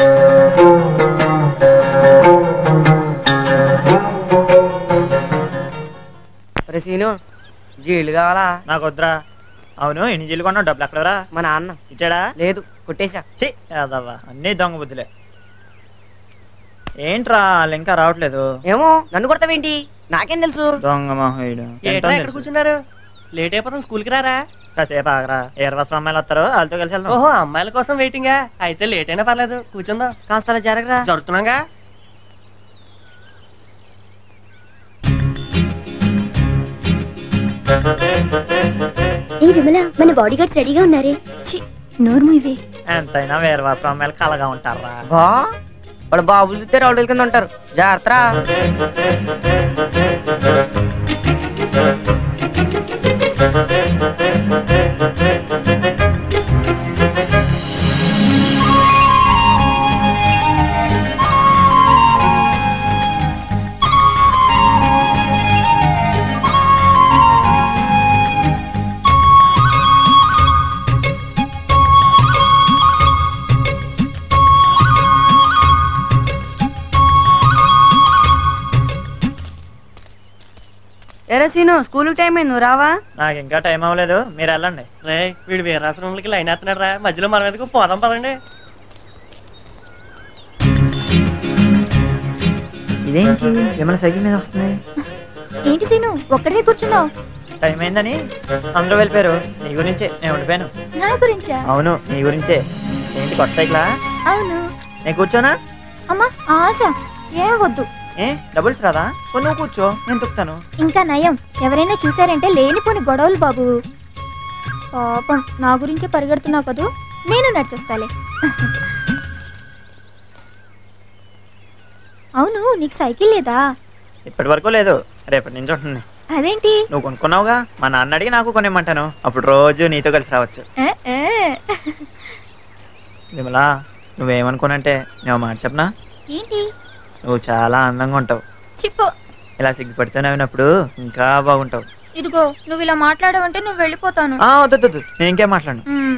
రే scene జీళ్ళు కావాలా నాకు వద్దురా అవును ఎన్ని జీలు కొన్నావు డబ్బులు ఎక్కడరా మా నాన్న ఇచ్చాడా లేదు కొట్టేశా ఛీ యాదవ్వా అన్నీ దొంగ బుద్ధులే ఏంట్రా వాళ్ళు ఇంకా రావట్లేదు ఏమో నన్ను కొడతావేంటి నాకేం తెలుసు దొంగ మహోయుడు ఏంట్రా ఇక్కడ కూర్చున్నారు లేట్ అయిపోతాం స్కూల్కి రారా కాసేపు ఆగరా ఏర్వసం అమ్మాయిలు వస్తారు వాళ్ళతో కలిసి వెళ్దాం ఓహో అమ్మాయిల కోసం వెయిటింగా అయితే లేట్ అయినా పర్లేదు కూర్చుందాం కాస్త అలా జరగరా జరుగుతున్నాగా ఏ విమల మన బాడీ గార్డ్స్ రెడీగా ఉన్నారే ఛీ, నోరు మూయవే ఎంతైనా వేరవాసం అమ్మాయిలు కలగా ఉంటారా బా వాడు బాబులు చూస్తే రౌడీల కింద ఉంటారు జాగ్రత్త ఎరా సీను స్కూల్ టైం అయింది నువ్వు రావా నాకు ఇంకా టైం అవ్వలేదు మీరు వెళ్ళండి రే వీడు వీరాశ్రమంలోకి లైన్ వేస్తున్నాడు రా మధ్యలో మన మీదకు పోదాం పదండి ఇదేంటి విమల సైకిల్ మీద వస్తుంది ఏంటి సీను ఒక్కడే కూర్చున్నావు టైం అయిందని అందరూ వెళ్ళిపోయారు నీ గురించే నేను ఉండిపోయాను నా గురించా అవును నీ గురించే ఏంటి కొత్త సైకిలా అవును నేను కూర్చోనా అమ్మా ఆశ ఏం వద్దు ఏ డబుల్స్ రాదా కొన్ని నువ్వు కూర్చో నేను తొక్కుతాను ఇంకా నయం ఎవరైనా చూసారంటే లేనిపోని గొడవలు బాబు పాపం నా గురించే పరిగెడుతున్నావు కదూ నేను నడిచొస్తాలే అవును నీకు సైకిల్ లేదా ఇప్పటి వరకు లేదు రేపటి నుంచి ఉంటుంది అదేంటి నువ్వు కొనుక్కున్నావుగా మా నాన్న అడిగి నాకు కొనిమ్మంటాను అప్పుడు రోజు నీతో కలిసి రావచ్చు ఏ, ఏ. విమలా నువ్వేమనుకోనంటే నేను మాట చెప్పనా ఏంటి నువ్వు చాలా అందంగా ఉంటావు చిప్పు ఇలా సిగ్గుపడితే నవ్వినప్పుడు ఇంకా బాగుంటావు ఇదిగో నువ్వు ఇలా మాట్లాడవంటే నువ్వు వెళ్ళిపోతాను ఆ, వద్దు వద్దు, వద్దు నేను ఇంకేం మాట్లాడను మ్మ్.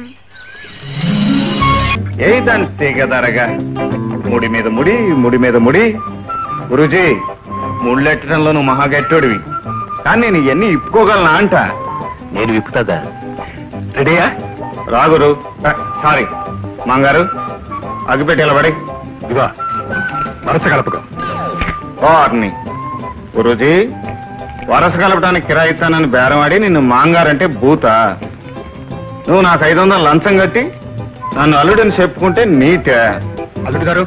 ఏదంతే కదరగా ముడి మీద ముడి ముడి మీద ముడి గురుజీ ముళ్ళెట్టడంలో నువ్వు మహాగట్టోడివి కానీ నేను ఇవన్నీ ఇప్పుకోగలనా అంట నేను విప్పుతుందా రెడీయా రాగురు సారీ మంగారు అగ్గిపెట్టి నిలబడి ఇదిగో వరస కలపకు వారిని గురుజీ వరస కలపడానికి కిరాయిస్తానని బేరమాడి నిన్ను మాంగారంటే భూత నువ్వు నాకు ఐదు వందలు లంచం కట్టి నన్ను అల్లుడని చెప్పుకుంటే నీతే అల్లుడు గారు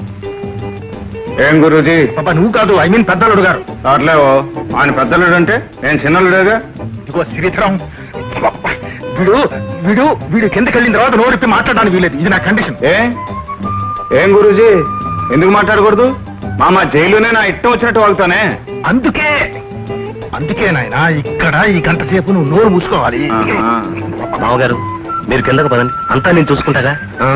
ఏం గురూజీ పాప నువ్వు కాదు ఐ మీన్ పెద్దలుడు గారు అట్లేవో ఆయన పెద్దలుడు అంటే నేను చిన్నలుడేగా ఇదిగో శ్రీధరం వీడు వీడు వీడు కిందకి వెళ్ళిన తర్వాత నోరిప్పి మాట్లాడడానికి వీలేదు ఇది నా కండిషన్ ఏ ఏం గురూజీ ఎందుకు మాట్లాడకూడదు మామ జైల్లోనే నా ఇష్టం వచ్చినట్టు వాగుతానే అందుకే అందుకే నాయన ఇక్కడ ఈ గంట సేపు నువ్వు నోరు మూసుకోవాలి మామగారు మీరు కిందకు పదండి అంతా నేను చూసుకుంటాగా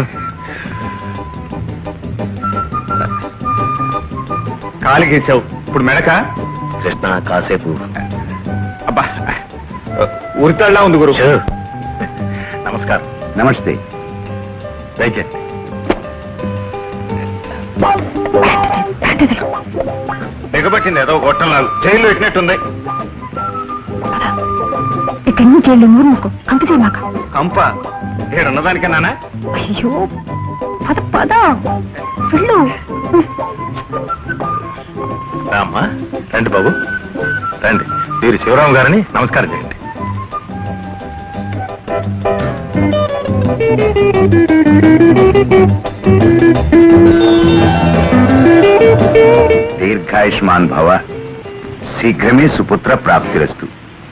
కాలికి ఇచ్చావు ఇప్పుడు మెడక కృష్ణ కాసేపు అబ్బా ఉరితాళ్ళ ఉంది గురు చూ. నమస్కారం నమస్తే దయచేసి దిగబట్టింది ఏదో గొట్టంలాగు జైల్లో ఎట్టినట్టుంది ఇక్కడి నుంచి వెళ్ళు నోరు మూసుకో కంప చేయమాక కంప ఏడున్నదానికేనా అయ్యో పద పద వెళ్ళు అమ్మా రండి బాబు రండి వీరు శివరాం గారిని నమస్కారం చేయండి దీర్ఘాయుష్మాన్ భవ శీఘ్రమే సుపుత్ర ప్రాప్తిరస్తు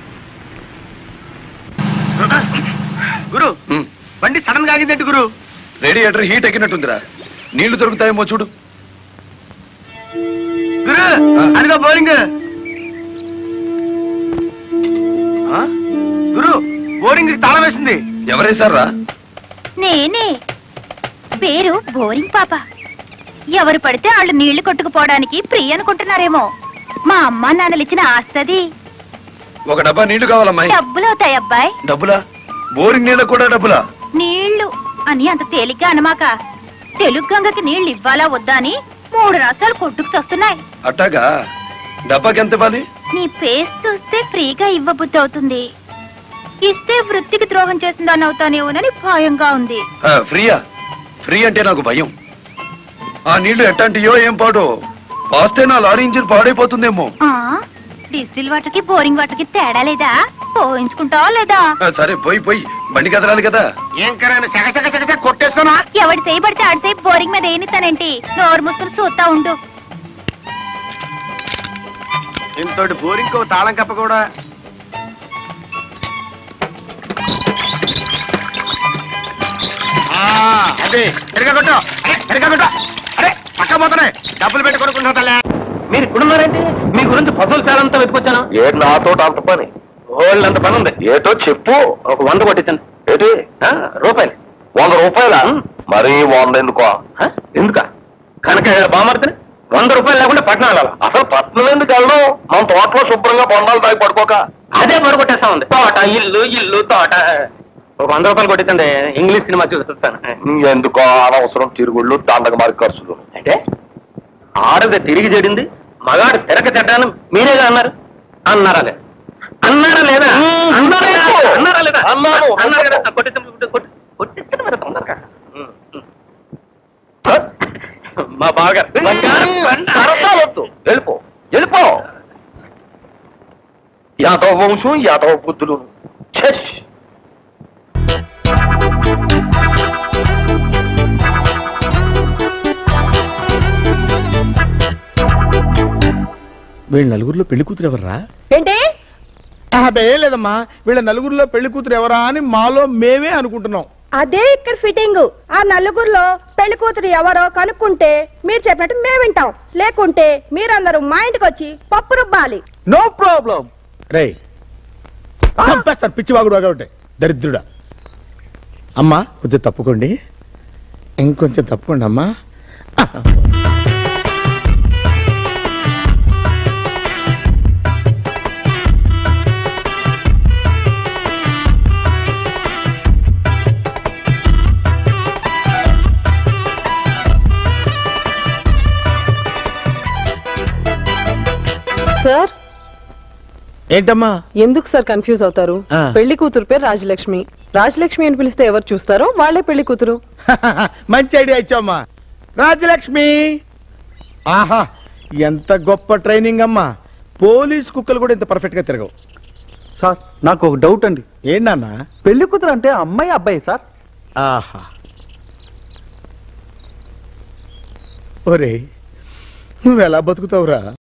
గురు బండి సడన్ గా ఆగిందంటే గురు రేడియేటర్ హీట్ ఎక్కినట్టుందిరా నీళ్లు దొరుకుతాయేమో చూడు గురు అదిగో బోరింగ్ ఆ? గురు బోరింగ్ తాళం వేసింది ఎవరేశారా నేనే పేరు బోరింగ్ పాప ఎవరు పడితే వాళ్ళు నీళ్లు కొట్టుకుపోవడానికి ప్రియ అనుకుంటున్నారేమో మా అమ్మ నాన్నలు ఇచ్చిన ఆస్తది ఒక డబ్బా నీళ్లు కావాలమ్మాయి డబ్బులు అవుతాయి అబ్బాయి డబ్బులా బోరింగ్ నీళ్ళకు కూడా డబ్బులా నీళ్లు అని అంత తేలిగ్గా అనమాక తెలుగు గంగకి నీళ్లు ఇవ్వాలా వద్దా అని మూడు రాష్ట్రాలు కొట్టుకు వస్తున్నాయి అట్టాగా డబ్బాకి ఎంత ఇవ్వాలి నీ ఫేస్ చూస్తే ఫ్రీగా ఇవ్వబుద్ధి అవుతుంది ఇస్తే వృత్తికి ద్రోహం చేస్తుందని అవుతానేమోనని భయంగా ఉంది ఆ, ఫ్రీయా ఫ్రీ అంటే నాకు భయం ఆ నీళ్లు ఎట్టంటియో ఏం పాడో పాస్తే నా లారీ ఇంజిన్ పాడైపోతుందేమో ఆ డిస్టిల్ వాటర్ కి బోరింగ్ వాటర్ కి తేడా లేదా పోయించుకుంటావా లేదా ఆ, సరే పోయి పోయి బండి కదలాలి కదా ఏం కరాని సగ సగ సగ సగ కొట్టేసుకోనా ఎవడి చేయి పడితే ఆడి చేయి బోరింగ్ మీద ఏనిస్తానేంటి నోరు మూసుకుని చూస్తా ఉండు ఇంతటి బోరింగ్ తాళం కప్ప కూడా ఆ, అదే సరిగా కొట్టు అరే సరిగా కొట్టు అరే పక్క పోతున్నాయి డబ్బులు పెట్టి కొనుక్కుంటా తల్లే మీరు ఇక్కడున్నారంటే మీ గురించి పశువుల శాలంతా వెతుకొచ్చాను ఏ నాతో అంత పని వాళ్ళు అంత పని ఉంది ఏటో చెప్పు ఒక వంద కొట్టించండి ఏంటి ఆ, రూపాయలు వంద రూపాయల మరి వంద ఎందుకో ఎందుక కనుక బామర్తిని వంద రూపాయలు లేకుండా పట్నం వెళ్ళాలి అసలు పట్నం ఎందుకు వెళ్ళడం మన తోటలో శుభ్రంగా బొండాలు తాగి పడుకోక అదే మరి కొట్టేస్తా ఉంది తోట ఇల్లు ఇల్లు తోట ఒక వంద రూపాయలు కొట్టించండి ఇంగ్లీష్ సినిమా చూస్తాను ఎందుకో అనవసరం తిరుగుళ్ళు దండగ మరి ఖర్చులు అంటే ఆడది తిరిగి చెడింది మగాడు తిరగ చెడ్డాను మీరేగా అన్నారు అన్నారా లేదా అన్నారా లేదా అన్నారా లేదా? అన్నారా లేదా అన్నారు అన్నారు కదా కొట్టించండి, కొట్టి- కొట్టి- కొట్టించండి మరి తొందరగా ఉమ్, ఉమ్. మా బాగా వద్దు వెళ్ళిపో వెళ్ళిపో యాదవ వంశం యాదవ బుద్ధులు ఛెష్ వీళ్ళ నలుగురిలో పెళ్లి కూతురు ఎవర్రా ఏంటి అబ్బే లేదమ్మా వీళ్ళ నలుగురిలో పెళ్లి కూతురు ఎవరా అని మాలో మేమే అనుకుంటున్నాం అదే ఇక్కడ ఫిట్టింగ్ ఆ నలుగురిలో పెళ్లి కూతురు ఎవరో కనుక్కుంటే మీరు చెప్పినట్టు మేము వింటాం లేకుంటే మీరందరూ మా ఇంటికి వచ్చి పప్పు రుబ్బాలి నో ప్రాబ్లం రే చంపేస్తారు పిచ్చివాగుడు ఒకటి దరిద్రుడా అమ్మా కొద్దిగా తప్పుకోండి ఇంకొంచెం తప్పుకోండి అమ్మా సార్ ఏంటమ్మా ఎందుకు సార్ కన్ఫ్యూజ్ అవుతారు ఆ. పెళ్లి కూతురు పేరు రాజలక్ష్మి రాజలక్ష్మి అని పిలిస్తే ఎవరు చూస్తారో వాళ్ళే పెళ్లి కూతురు మంచి ఐడియా ఇచ్చామ్మా రాజలక్ష్మి ఆహా ఎంత గొప్ప ట్రైనింగ్ అమ్మా పోలీస్ కుక్కలు కూడా ఇంత పర్ఫెక్ట్ గా తిరగవు సార్ నాకు ఒక డౌట్ అండి ఏంటన్నా పెళ్లి కూతురు అంటే అమ్మాయి అబ్బాయి సార్ ఆహా ఒరే నువ్వు ఎలా బతుకుతావురా